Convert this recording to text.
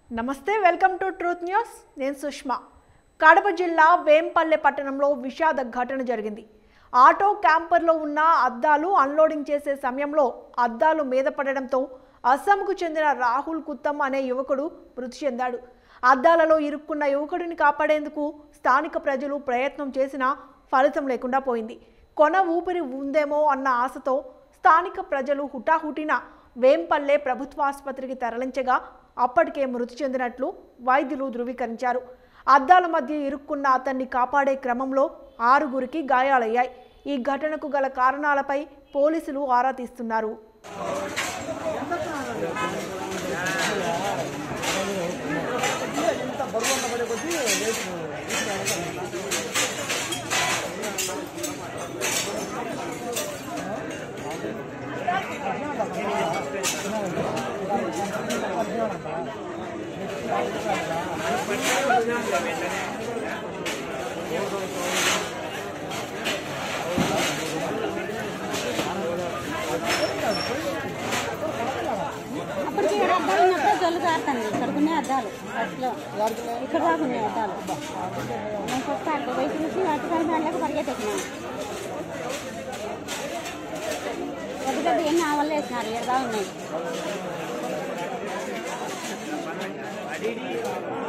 నమస్తే welcome to truth news నేను సుష్మా కడప జిల్లా వేంపల్లె పట్టణంలో విషాద ఘటన జరిగింది ఆటో క్యాంపర్లో ఉన్న అద్దాలు అన్లోడింగ్ చేసే సమయంలో అద్దాలు మీద పడడంతో అస్సాంకు చెందిన రాహుల్ కుత్తమ్ అనే యువకుడు మృతి చెందాడు అద్దాలలో ఇరుక్కున్న యువకుడిని కాపాడేందుకు స్థానిక ప్రజలు ప్రయత్నం చేసినా ఫలితం లేకుండా పోయింది కొన ఊపిరి ఉందేమో అన్న ఆశతో స్థానిక ప్రజలు హుటాహుటిన వేంపల్లె ప్రభుత్వాసుపత్రికి తరలించగా అప్పటికే మృతి చెందినట్లు వైద్యులు ధృవీకరించారు అద్దాల మధ్య ఇరుక్కున్న అతన్ని కాపాడే క్రమంలో ఆరుగురికి గాయాలయ్యాయి ఈ ఘటనకు గల కారణాలపై పోలీసులు ఆరా తీస్తున్నారు అప్పటికి ఇక్కడ అద్దాలు ఉన్నప్పుడు జల్లు కారుతాను ఇక్కడ ఉన్నాయి అద్దాలు ఫస్ట్లో ఇక్కడ దాకా ఉన్నాయి అద్దాలు నేను ఫస్ట్ అక్కడ బయట నుంచి అటుకాల దాంట్లోకి పరిగెత్తెక్కినాను పెద్ద పెద్ద ఎన్ని ఆవలు వేసినారు ఇక్కడ దాకా ఉన్నాయి